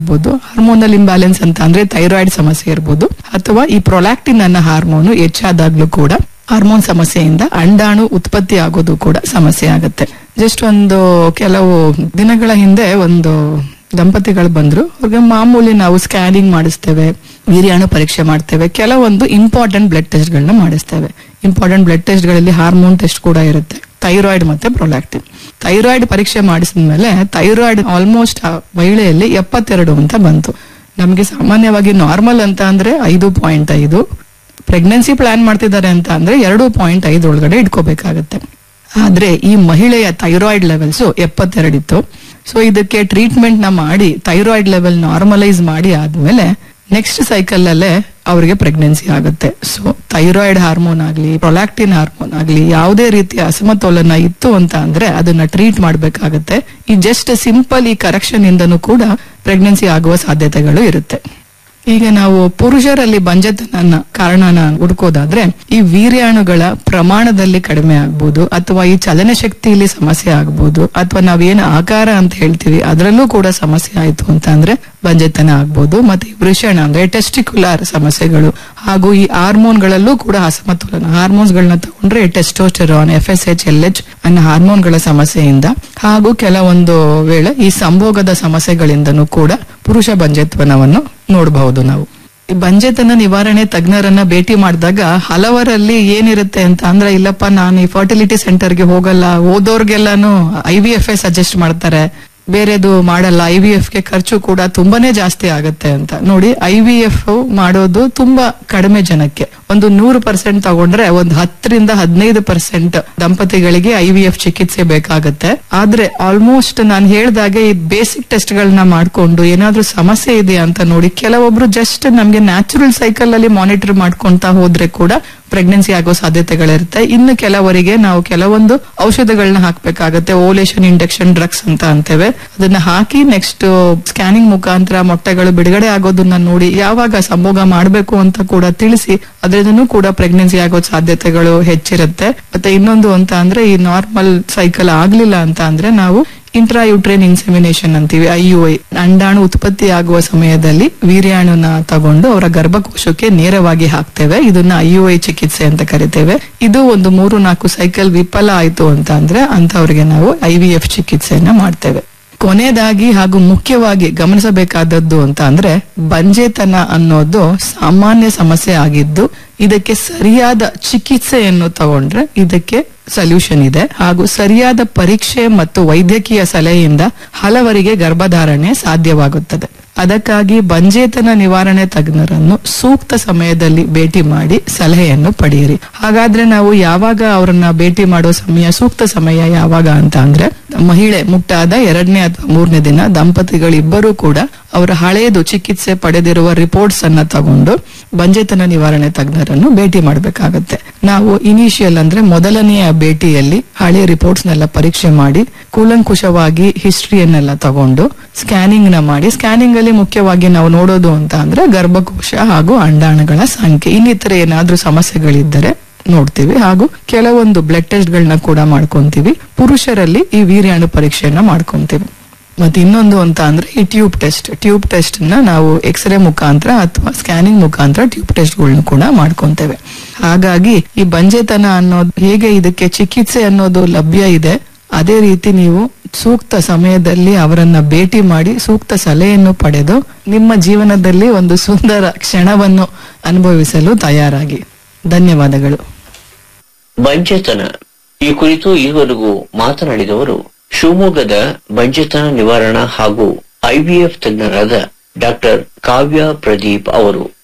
ಇರ್ಬೋದು hormonal imbalance ಅಂತ ಅಂದ್ರೆ ಥೈರಾಯ್ಡ್ ಸಮಸ್ಯೆ ಇರ್ಬೋದು ಅಥವಾ ಈ ಪ್ರೊಲ್ಯಾಕ್ಟಿನ್ ಅನ್ನೋ ಹಾರ್ಮೋನು ಹೆಚ್ಚಾದಾಗ್ಲೂ ಕೂಡ ಹಾರ್ಮೋನ್ ಸಮಸ್ಯೆಯಿಂದ ಅಂಡಾಣು ಉತ್ಪತ್ತಿ ಆಗೋದು ಕೂಡ ಸಮಸ್ಯೆ ಆಗುತ್ತೆ ಜಸ್ಟ್ ಒಂದು ಕೆಲವು ದಿನಗಳ ಹಿಂದೆ ಒಂದು ದಂಪತಿಗಳು ಬಂದ್ರು ಅವ್ರಿಗೆ ಮಾಮೂಲಿ ನಾವು ಸ್ಕ್ಯಾನಿಂಗ್ ಮಾಡಿಸ್ತೇವೆ ವೀರ್ಯಾಣು ಪರೀಕ್ಷೆ ಮಾಡ್ತೇವೆ ಕೆಲವೊಂದು ಇಂಪಾರ್ಟೆಂಟ್ ಬ್ಲಡ್ ಟೆಸ್ಟ್ ಗಳನ್ನ ಮಾಡಿಸ್ತೇವೆ ಇಂಪಾರ್ಟೆಂಟ್ ಬ್ಲಡ್ ಟೆಸ್ಟ್ ಗಳಲ್ಲಿ ಹಾರ್ಮೋನ್ ಟೆಸ್ಟ್ ಕೂಡ ಇರುತ್ತೆ ಥೈರಾಯ್ಡ್ ಮತ್ತೆ ಪ್ರೊಲ್ಯಾಕ್ಟಿನ್ ಥೈರಾಯ್ಡ್ ಪರೀಕ್ಷೆ ಮಾಡಿಸಿದ್ಮೇಲೆ ಥೈರಾಯ್ಡ್ ಆಲ್ಮೋಸ್ಟ್ ಆ ಮಹಿಳೆಯಲ್ಲಿ ಎಪ್ಪತ್ತೆರಡು ಅಂತ ಬಂತು ನಮಗೆ ಸಾಮಾನ್ಯವಾಗಿ ನಾರ್ಮಲ್ ಅಂತ ಅಂದ್ರೆ ಐದು ಪಾಯಿಂಟ್ ಐದು ಪ್ರೆಗ್ನೆನ್ಸಿ ಪ್ಲಾನ್ ಮಾಡ್ತಿದ್ದಾರೆ ಅಂತ ಅಂದ್ರೆ ಎರಡು ಪಾಯಿಂಟ್ ಐದು ಒಳಗಡೆ ಇಟ್ಕೋಬೇಕಾಗತ್ತೆ ಆದ್ರೆ ಈ ಮಹಿಳೆಯ ಥೈರಾಯ್ಡ್ ಲೆವೆಲ್ಸ್ ಎಪ್ಪತ್ತೆರಡಿತ್ತು ಸೊ ಇದಕ್ಕೆ ಟ್ರೀಟ್ಮೆಂಟ್ ನ ಮಾಡಿ ಥೈರಾಯ್ಡ್ ಲೆವೆಲ್ ನಾರ್ಮಲೈಸ್ ಮಾಡಿ ಆದ್ಮೇಲೆ ನೆಕ್ಸ್ಟ್ ಸೈಕಲ್ ಅಲ್ಲೇ ಅವರಿಗೆ ಪ್ರೆಗ್ನೆನ್ಸಿ ಆಗುತ್ತೆ ಸೊ ಥೈರಾಯ್ಡ್ ಹಾರ್ಮೋನ್ ಆಗ್ಲಿ ಪ್ರೊಲ್ಯಾಕ್ಟಿನ್ ಹಾರ್ಮೋನ್ ಆಗ್ಲಿ ಯಾವುದೇ ರೀತಿಯ ಅಸಮತೋಲನ ಇತ್ತು ಅಂತ ಅಂದ್ರೆ ಅದನ್ನ ಟ್ರೀಟ್ ಮಾಡ್ಬೇಕಾಗತ್ತೆ ಈ ಜಸ್ಟ್ ಸಿಂಪಲ್ ಈ ಕರೆಕ್ಷನ್ ಇಂದನೂ ಕೂಡ ಪ್ರೆಗ್ನೆನ್ಸಿ ಆಗುವ ಸಾಧ್ಯತೆಗಳು ಇರುತ್ತೆ ಈಗ ನಾವು ಪುರುಷರಲ್ಲಿ ಬಂಜತನ ಕಾರಣನ ಹುಡುಕೋದಾದ್ರೆ ಈ ವೀರ್ಯಾಣುಗಳ ಪ್ರಮಾಣದಲ್ಲಿ ಕಡಿಮೆ ಆಗ್ಬೋದು ಅಥವಾ ಈ ಚಲನ ಶಕ್ತಿಯಲ್ಲಿ ಸಮಸ್ಯೆ ಆಗ್ಬೋದು ಅಥವಾ ನಾವೇನು ಆಕಾರ ಅಂತ ಹೇಳ್ತೀವಿ ಅದರಲ್ಲೂ ಕೂಡ ಸಮಸ್ಯೆ ಆಯ್ತು ಅಂತ ಅಂದ್ರೆ ಬಂಜೆತನ ಆಗ್ಬೋದು ಮತ್ತೆ ಈ ವೃಷಣ ಅಂದ್ರೆ ಟೆಸ್ಟಿಕ್ಯುಲರ್ ಸಮಸ್ಯೆಗಳು ಹಾಗೂ ಈ ಹಾರ್ಮೋನ್ಗಳಲ್ಲೂ ಕೂಡ ಅಸಮತೋಲನ ಹಾರ್ಮೋನ್ಸ್ ಗಳನ್ನ ತಗೊಂಡ್ರೆ testosterone F S H L H ಅನ್ನೋ ಹಾರ್ಮೋನ್ಗಳ ಸಮಸ್ಯೆಯಿಂದ ಹಾಗೂ ಕೆಲವೊಂದು ವೇಳೆ ಈ ಸಂಭೋಗದ ಸಮಸ್ಯೆಗಳಿಂದನೂ ಕೂಡ ಪುರುಷ ಬಂಜೆತ್ವನವನ್ನು ನೋಡಬಹುದು ನಾವು ಈ ಬಂಜೆತನ ನಿವಾರಣೆ ತಜ್ಞರನ್ನ ಭೇಟಿ ಮಾಡಿದಾಗ ಹಲವರಲ್ಲಿ ಏನಿರುತ್ತೆ ಅಂತ ಅಂದ್ರೆ ಇಲ್ಲಪ್ಪ ನಾನು ಈ ಫರ್ಟಿಲಿಟಿ ಸೆಂಟರ್ಗೆ ಹೋಗಲ್ಲ ಓದೋರ್ಗೆಲ್ಲಾನು ಐ ವಿ ಎಫ್ ಎ ಸಜೆಸ್ಟ್ ಮಾಡ್ತಾರೆ ಬೇರೆದು ಮಾಡಲ್ಲ ಐ ವಿ ಎಫ್ ಗೆ ಖರ್ಚು ಕೂಡ ತುಂಬಾನೇ ಜಾಸ್ತಿ ಆಗುತ್ತೆ ಅಂತ ನೋಡಿ ಐ ವಿ ಎಫ್ ಮಾಡೋದು ತುಂಬಾ ಕಡಿಮೆ ಜನಕ್ಕೆ ಒಂದು ನೂರು ಪರ್ಸೆಂಟ್ ತಗೊಂಡ್ರೆ ಒಂದು ಹತ್ತರಿಂದ ಹದಿನೈದು ಪರ್ಸೆಂಟ್ ದಂಪತಿಗಳಿಗೆ ಐ ವಿ ಎಫ್ ಚಿಕಿತ್ಸೆ ಬೇಕಾಗುತ್ತೆ ಆದ್ರೆ ಆಲ್ಮೋಸ್ಟ್ ನಾನು ಹೇಳ್ದಾಗೆ ಈ ಬೇಸಿಕ್ ಟೆಸ್ಟ್ ಗಳನ್ನ ಮಾಡ್ಕೊಂಡು ಏನಾದ್ರೂ ಸಮಸ್ಯೆ ಇದೆಯಾ ಅಂತ ನೋಡಿ ಕೆಲವೊಬ್ರು ಜಸ್ಟ್ ನಮ್ಗೆ ನ್ಯಾಚುರಲ್ ಸೈಕಲ್ ಅಲ್ಲಿ ಮಾನಿಟರ್ ಮಾಡ್ಕೊಂತ ಹೋದ್ರೆ ಕೂಡ ಪ್ರೆಗ್ನೆನ್ಸಿ ಆಗೋ ಸಾಧ್ಯತೆಗಳಿರುತ್ತೆ ಇನ್ನು ಕೆಲವರಿಗೆ ನಾವು ಕೆಲವೊಂದು ಔಷಧಗಳನ್ನ ಹಾಕ್ಬೇಕಾಗತ್ತೆ ಓಲೇಷನ್ ಇಂಡಕ್ಷನ್ ಡ್ರಗ್ಸ್ ಅಂತ ಅಂತೇವೆ ಅದನ್ನ ಹಾಕಿ ನೆಕ್ಸ್ಟ್ ಸ್ಕ್ಯಾನಿಂಗ್ ಮುಖಾಂತರ ಮೊಟ್ಟೆಗಳು ಬಿಡುಗಡೆ ಆಗೋದನ್ನ ನೋಡಿ ಯಾವಾಗ ಸಂಭೋಗ ಮಾಡಬೇಕು ಅಂತ ಕೂಡ ತಿಳಿಸಿ ಅದರಿಂದನೂ ಕೂಡ ಪ್ರೆಗ್ನೆನ್ಸಿ ಆಗೋ ಸಾಧ್ಯತೆಗಳು ಹೆಚ್ಚಿರುತ್ತೆ ಮತ್ತೆ ಇನ್ನೊಂದು ಅಂತ ಅಂದ್ರೆ ಈ ನಾರ್ಮಲ್ ಸೈಕಲ್ ಆಗ್ಲಿಲ್ಲ ಅಂತ ಅಂದ್ರೆ ನಾವು ಇಂಟ್ರಾಯುಟ್ರೇನ್ ಇನ್ಸೆಮಿನೇಷನ್ ಅಂತೀವಿ ಐ ಯು ಐ ಅಂಡಾಣು ಉತ್ಪತ್ತಿ ಆಗುವ ಸಮಯದಲ್ಲಿ ವೀರ್ಯಾಣುನ ತಗೊಂಡು ಅವರ ಗರ್ಭಕೋಶಕ್ಕೆ ನೇರವಾಗಿ ಹಾಕ್ತೇವೆ ಇದನ್ನ ಐ ಯು ಐ ಚಿಕಿತ್ಸೆ ಅಂತ ಕರಿತೇವೆ ಇದು ಒಂದು ಮೂರು ನಾಲ್ಕು ಸೈಕಲ್ ವಿಫಲ ಆಯ್ತು ಅಂತ ಅಂದ್ರೆ ಅಂತವರಿಗೆ ನಾವು ಐ ವಿ ಎಫ್ ಚಿಕಿತ್ಸೆಯನ್ನ ಮಾಡ್ತೇವೆ ಕೊನೆಯದಾಗಿ ಹಾಗೂ ಮುಖ್ಯವಾಗಿ ಗಮನಿಸಬೇಕಾದದ್ದು ಅಂತ ಅಂದ್ರೆ ಬಂಜೆತನ ಅನ್ನೋದು ಸಾಮಾನ್ಯ ಸಮಸ್ಯೆ ಆಗಿದ್ದು ಇದಕ್ಕೆ ಸರಿಯಾದ ಚಿಕಿತ್ಸೆಯನ್ನು ತಗೊಂಡ್ರೆ ಇದಕ್ಕೆ ಸೊಲ್ಯೂಷನ್ ಇದೆ ಹಾಗೂ ಸರಿಯಾದ ಪರೀಕ್ಷೆ ಮತ್ತು ವೈದ್ಯಕೀಯ ಸಲಹೆಯಿಂದ ಹಲವರಿಗೆ ಗರ್ಭಧಾರಣೆ ಸಾಧ್ಯವಾಗುತ್ತದೆ ಅದಕ್ಕಾಗಿ ಬಂಜೇತನ ನಿವಾರಣೆ ತಜ್ಞರನ್ನು ಸೂಕ್ತ ಸಮಯದಲ್ಲಿ ಭೇಟಿ ಮಾಡಿ ಸಲಹೆಯನ್ನು ಪಡೆಯಿರಿ ಹಾಗಾದ್ರೆ ನಾವು ಯಾವಾಗ ಅವರನ್ನ ಭೇಟಿ ಮಾಡೋ ಸಮಯ ಸೂಕ್ತ ಸಮಯ ಯಾವಾಗ ಅಂತ ಅಂದ್ರೆ ಮಹಿಳೆ ಮುಟ್ಟಾದ ಎರಡನೇ ಅಥವಾ ಮೂರನೇ ದಿನ ದಂಪತಿಗಳಿಬ್ಬರೂ ಕೂಡ ಅವರ ಹಳೆಯದು ಚಿಕಿತ್ಸೆ ಪಡೆದಿರುವ ರಿಪೋರ್ಟ್ಸ್ ಅನ್ನ ತಗೊಂಡು ಬಂಜೆತನ ನಿವಾರಣೆ ತಜ್ಞರನ್ನು ಭೇಟಿ ಮಾಡಬೇಕಾಗತ್ತೆ ನಾವು ಇನಿಷಿಯಲ್ ಅಂದ್ರೆ ಮೊದಲನೆಯ ಭೇಟಿಯಲ್ಲಿ ಹಳೆಯ ರಿಪೋರ್ಟ್ಸ್ ನೆಲ್ಲ ಪರೀಕ್ಷೆ ಮಾಡಿ ಕೂಲಂಕುಷವಾಗಿ ಹಿಸ್ಟ್ರಿಯನ್ನೆಲ್ಲ ತಗೊಂಡು ಸ್ಕ್ಯಾನಿಂಗ್ ನ ಮಾಡಿ ಸ್ಕ್ಯಾನಿಂಗ್ ಅಲ್ಲಿ ಮುಖ್ಯವಾಗಿ ನಾವು ನೋಡೋದು ಅಂತ ಅಂದ್ರೆ ಗರ್ಭಕೋಶ ಹಾಗೂ ಅಂಡಾಣುಗಳ ಸಂಖ್ಯೆ ಇನ್ನಿತರ ಏನಾದ್ರೂ ಸಮಸ್ಯೆಗಳಿದ್ದರೆ ನೋಡ್ತೀವಿ ಹಾಗೂ ಕೆಲವೊಂದು ಬ್ಲಡ್ ಟೆಸ್ಟ್ ಗಳನ್ನ ಕೂಡ ಮಾಡ್ಕೊಂತೀವಿ ಪುರುಷರಲ್ಲಿ ಈ ವೀರ್ಯಾಣು ಪರೀಕ್ಷೆಯನ್ನ ಮಾಡ್ಕೊಂತೀವಿ ಮತ್ತೆ ಇನ್ನೊಂದು ಅಂತ ಅಂದ್ರೆ ಈ ಟ್ಯೂಬ್ ಟೆಸ್ಟ್ ಟ್ಯೂಬ್ ಟೆಸ್ಟ್ ನ ನಾವು ಎಕ್ಸ್ರೇ ಮುಖಾಂತರ ಅಥವಾ ಸ್ಕ್ಯಾನಿಂಗ್ ಮುಖಾಂತರ ಟ್ಯೂಬ್ ಟೆಸ್ಟ್ ಗಳನ್ನ ಕೂಡ ಮಾಡ್ಕೊಂತೇವೆ ಹಾಗಾಗಿ ಈ ಬಂಜೆತನ ಅನ್ನೋದು ಹೇಗೆ ಇದಕ್ಕೆ ಚಿಕಿತ್ಸೆ ಅನ್ನೋದು ಲಭ್ಯ ಇದೆ ಅದೇ ರೀತಿ ನೀವು ಸೂಕ್ತ ಸಮಯದಲ್ಲಿ ಅವರನ್ನ ಭೇಟಿ ಮಾಡಿ ಸೂಕ್ತ ಸಲಹೆಯನ್ನು ಪಡೆದು ನಿಮ್ಮ ಜೀವನದಲ್ಲಿ ಒಂದು ಸುಂದರ ಕ್ಷಣವನ್ನು ಅನುಭವಿಸಲು ತಯಾರಾಗಿ ಧನ್ಯವಾದಗಳು ಬಂಜೆತನ ಈ ಕುರಿತು ಈವರೆಗೂ ಮಾತನಾಡಿದವರು ಶಿವಮೊಗ್ಗದ ಬಂಜೆತನ ನಿವಾರಣಾ ಹಾಗೂ ಐವಿಎಫ್ ತಜ್ಞರಾದ ಡಾಕ್ಟರ್ ಕಾವ್ಯ ಪ್ರದೀಪ್ ಅವರು